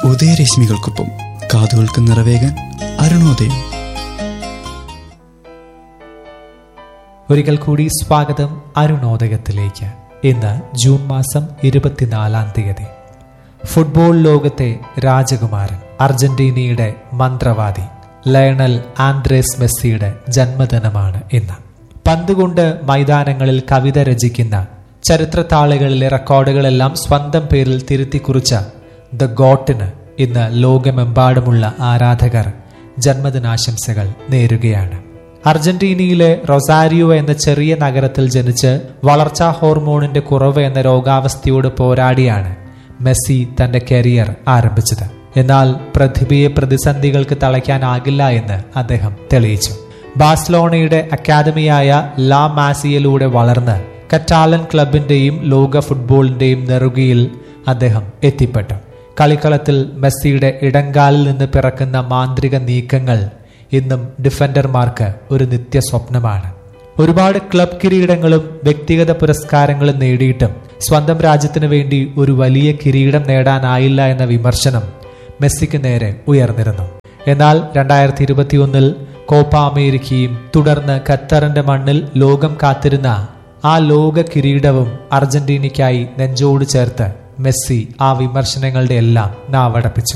ഉദയരശ്മികൾക്കൊപ്പം കാതുകൾക്ക് നിറവേകാൻ അരുണോദയം ഒരിക്കൽ കൂടി സ്വാഗതം അരുണോദയത്തിലേക്ക് ഇന്ന് ജൂൺ മാസം ഇരുപത്തിനാലാം തീയതി ഫുട്ബോൾ ലോകത്തെ രാജകുമാരൻ അർജന്റീനയുടെ മന്ത്രവാദി ലയണൽ ആൻഡ്രേസ് മെസ്സിയുടെ ജന്മദിനമാണ് ഇന്ന് പന്തുകൊണ്ട് മൈതാനങ്ങളിൽ കവിത രചിക്കുന്ന ചരിത്രത്താളുകളിലെ റെക്കോർഡുകളെല്ലാം സ്വന്തം പേരിൽ തിരുത്തിക്കുറിച്ച ദ ഗോട്ടിന് ഇന്ന് ലോകമെമ്പാടുമുള്ള ആരാധകർ ജന്മദിനാശംസകൾ നേരുകയാണ് അർജന്റീനയിലെ റൊസാരിയോ എന്ന ചെറിയ നഗരത്തിൽ ജനിച്ച് വളർച്ചാ ഹോർമോണിന്റെ കുറവ് എന്ന രോഗാവസ്ഥയോട് പോരാടിയാണ് മെസ്സി തന്റെ കരിയർ ആരംഭിച്ചത് എന്നാൽ പ്രതിഭയെ പ്രതിസന്ധികൾക്ക് തളയ്ക്കാനാകില്ല എന്ന് അദ്ദേഹം തെളിയിച്ചു ബാഴ്സലോണയുടെ അക്കാദമിയായ ലാ മാസിയയിലൂടെ വളർന്ന് കറ്റാലൻ ക്ലബിന്റെയും ലോക ഫുട്ബോളിന്റെയും നെറുകയിൽ അദ്ദേഹം എത്തിപ്പെട്ടു കളിക്കളത്തിൽ മെസ്സിയുടെ ഇടങ്കാലിൽ നിന്ന് പിറക്കുന്ന മാന്ത്രിക നീക്കങ്ങൾ ഇന്നും ഡിഫൻഡർമാർക്ക് ഒരു നിത്യ സ്വപ്നമാണ് ഒരുപാട് ക്ലബ് കിരീടങ്ങളും വ്യക്തിഗത പുരസ്കാരങ്ങളും നേടിയിട്ടും സ്വന്തം രാജ്യത്തിനു വേണ്ടി ഒരു വലിയ കിരീടം നേടാനായില്ല എന്ന വിമർശനം മെസ്സിക്ക് നേരെ ഉയർന്നിരുന്നു എന്നാൽ രണ്ടായിരത്തി ഇരുപത്തിയൊന്നിൽ കോപ്പ അമേരിക്കയും തുടർന്ന് ഖത്തറിന്റെ മണ്ണിൽ ലോകം കാത്തിരുന്ന ആ ലോക കിരീടവും അർജന്റീനയ്ക്കായി നെഞ്ചോട് ചേർത്ത് മെസ്സി ആ വിമർശനങ്ങളുടെ എല്ലാം നാവടപ്പിച്ചു